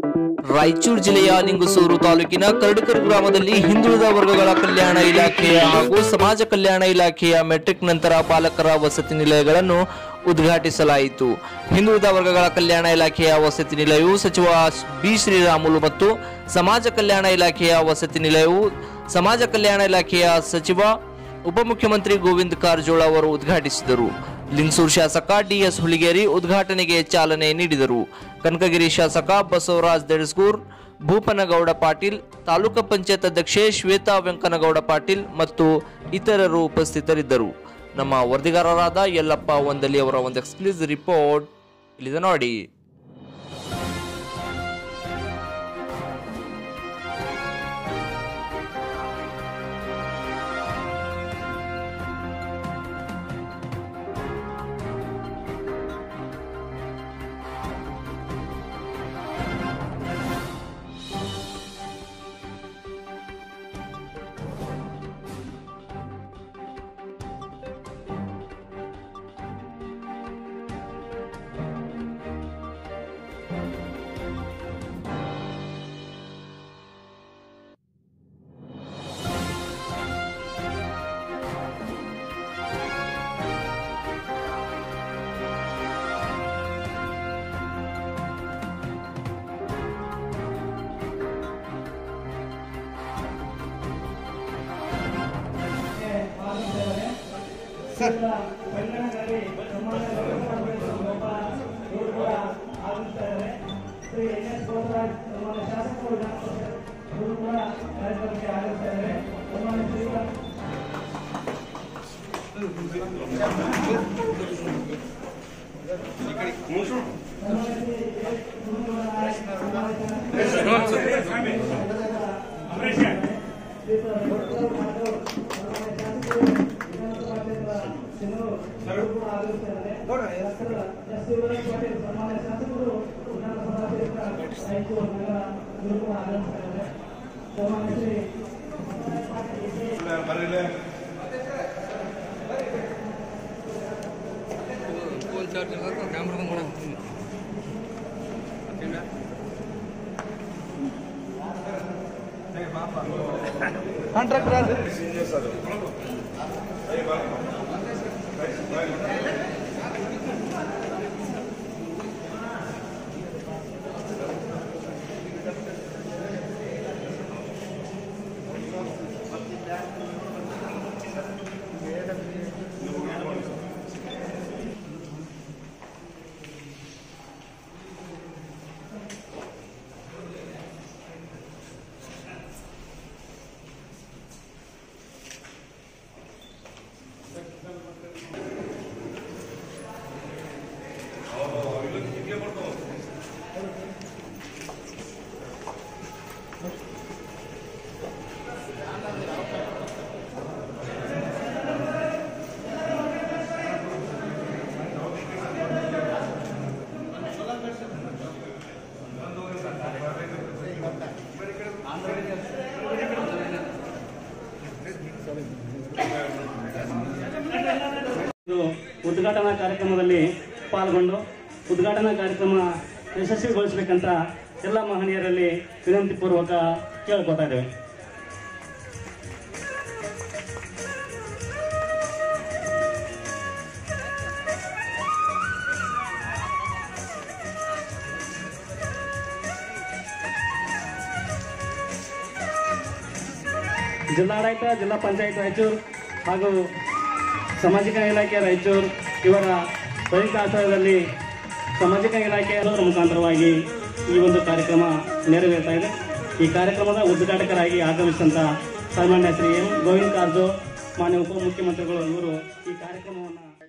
ರಾಯಚೂರು ಜಿಲ್ಲೆಯ ಲಿಂಗಸೂರು ತಾಲೂಕಿನ ಕರಡಿಕರ್ ಗ್ರಾಮದಲ್ಲಿ ಹಿಂದುಳಿದ ವರ್ಗಗಳ ಕಲ್ಯಾಣ ಇಲಾಖೆಯ ಹಾಗೂ ಸಮಾಜ ಕಲ್ಯಾಣ ಇಲಾಖೆಯ ಮೆಟ್ರಿಕ್ ನಂತರ ಬಾಲಕರ ವಸತಿ ನಿಲಯಗಳನ್ನು ಉದ್ಘಾಟಿಸಲಾಯಿತು ಹಿಂದುಳಿದ ವರ್ಗಗಳ ಕಲ್ಯಾಣ ಇಲಾಖೆಯ ವಸತಿ ನಿಲಯವು ಸಚಿವ ಬಿ ಶ್ರೀರಾಮುಲು ಮತ್ತು ಸಮಾಜ ಕಲ್ಯಾಣ ಇಲಾಖೆಯ ವಸತಿ ನಿಲಯವು ಸಮಾಜ ಕಲ್ಯಾಣ ಇಲಾಖೆಯ ಸಚಿವ ಉಪಮುಖ್ಯಮಂತ್ರಿ ಗೋವಿಂದ ಕಾರಜೋಳ ಅವರು ಉದ್ಘಾಟಿಸಿದರು ಲಿಂಗಸೂರು ಶಾಸಕ ಡಿಎಸ್ ಹುಲಿಗೇರಿ ಉದ್ಘಾಟನೆಗೆ ಚಾಲನೆ ನೀಡಿದರು ಕನಕಗಿರಿ ಶಾಸಕ ಬಸವರಾಜ್ ದೇಡಸ್ಗೂರ್ ಭೂಪನಗೌಡ ಪಾಟೀಲ್ ತಾಲೂಕು ಪಂಚಾಯತ್ ಅಧ್ಯಕ್ಷೆ ಶ್ವೇತಾ ವೆಂಕನಗೌಡ ಪಾಟೀಲ್ ಮತ್ತು ಇತರರು ಉಪಸ್ಥಿತರಿದ್ದರು ನಮ್ಮ ವರದಿಗಾರರಾದ ಯಲ್ಲಪ್ಪ ಒಂದಲಿ ಅವರ ಒಂದು ಎಕ್ಸ್ಕ್ಲೂಸಿವ್ ರಿಪೋರ್ಟ್ ಇಲ್ಲಿದೆ ನೋಡಿ ಇದು ಉದ್ಘಾಟನಾ ಕಾರ್ಯಕ್ರಮದಲ್ಲಿ ಪಾಲ್ಗೊಂಡು ಉದ್ಘಾಟನಾ ಕಾರ್ಯಕ್ರಮ ಯಶಸ್ವಿಗೊಳಿಸಬೇಕಂತ ಎಲ್ಲ ಮಹನೀಯರಲ್ಲಿ ವಿನಂತಿ ಪೂರ್ವಕ ಕೇಳ್ಕೊತಾ ಇದ್ದೇವೆ ಜಿಲ್ಲಾಡಳಿತ ಜಿಲ್ಲಾ ಪಂಚಾಯತ್ ರಾಯಚೂರು ಹಾಗೂ ಸಾಮಾಜಿಕ ಇಲಾಖೆ ರಾಯಚೂರು ಇವರ ದೈಹಿಕ ಆಶ್ರಯದಲ್ಲಿ ಸಾಮಾಜಿಕ ಇಲಾಖೆಯ ಮುಖಾಂತರವಾಗಿ ಈ ಒಂದು ಕಾರ್ಯಕ್ರಮ ನೆರವೇರ್ತಾ ಇದೆ ಈ ಕಾರ್ಯಕ್ರಮದ ಉದ್ಘಾಟಕರಾಗಿ ಆಗಮಿಸಿದಂಥ ಸನ್ಮಾನ್ಯ ಶ್ರೀ ಎಂ ಗೋವಿಂದ ಕಾರಜೋ ಮಾನ್ಯ ಉಪಮುಖ್ಯಮಂತ್ರಿಗಳು ಇವರು ಈ ಕಾರ್ಯಕ್ರಮವನ್ನು